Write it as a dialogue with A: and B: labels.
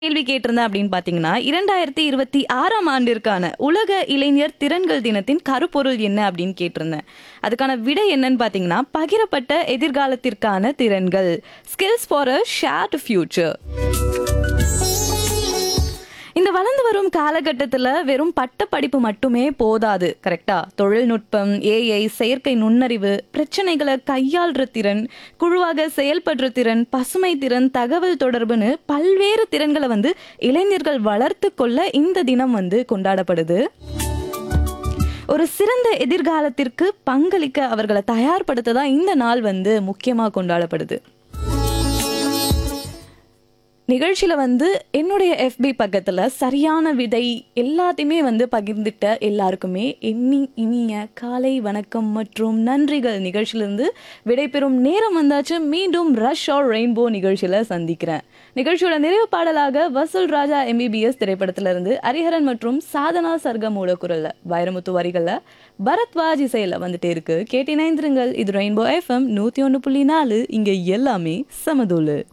A: கேள்வி கேட்டிருந்தேன் அப்படின்னு பார்த்தீங்கன்னா இரண்டாயிரத்தி இருபத்தி ஆறாம் ஆண்டிற்கான உலக இளைஞர் திறன்கள் தினத்தின் கருப்பொருள் என்ன அப்படின்னு கேட்டிருந்தேன் அதுக்கான விடை என்னன்னு பார்த்தீங்கன்னா பகிரப்பட்ட எதிர்காலத்திற்கான திறன்கள் skills for a shared future இந்த வளர்ந்து வரும் காலகட்டத்தில் வெறும் பட்ட படிப்பு மட்டுமே போதாது கரெக்டா தொழில்நுட்பம் ஏஐ செயற்கை நுண்ணறிவு பிரச்சனைகளை கையாள்ற திறன் குழுவாக செயல்படுற திறன் பசுமை திறன் தகவல் தொடர்புன்னு பல்வேறு திறன்களை வந்து இளைஞர்கள் வளர்த்து கொள்ள இந்த தினம் வந்து கொண்டாடப்படுது ஒரு சிறந்த எதிர்காலத்திற்கு பங்களிக்க அவர்களை தயார்படுத்த தான் இந்த நாள் வந்து முக்கியமாக கொண்டாடப்படுது நிகழ்ச்சியில் வந்து என்னுடைய எஃபி பக்கத்தில் சரியான விடை எல்லாத்தையுமே வந்து பகிர்ந்துட்ட எல்லாருக்குமே இன்னி இனிய காலை வணக்கம் மற்றும் நன்றிகள் நிகழ்ச்சியிலிருந்து விடைபெறும் நேரம் வந்தாச்சு மீண்டும் ரஷ் ஆர் ரெயின்போ நிகழ்ச்சியில் சந்திக்கிறேன் நிகழ்ச்சியோட நிறைவு பாடலாக வசூல் ராஜா எம்பிபிஎஸ் திரைப்படத்திலிருந்து ஹரிஹரன் மற்றும் சாதனா சர்க்கமோட குரல்ல வைரமுத்து வரிகளில் பரத்வாஜ் இசையில் வந்துட்டே இருக்கு கேட்டினைந்திருங்கள் இது ரெயின்போ எஃப்எம் நூற்றி ஒன்று புள்ளி நாலு இங்கே எல்லாமே சமதூளு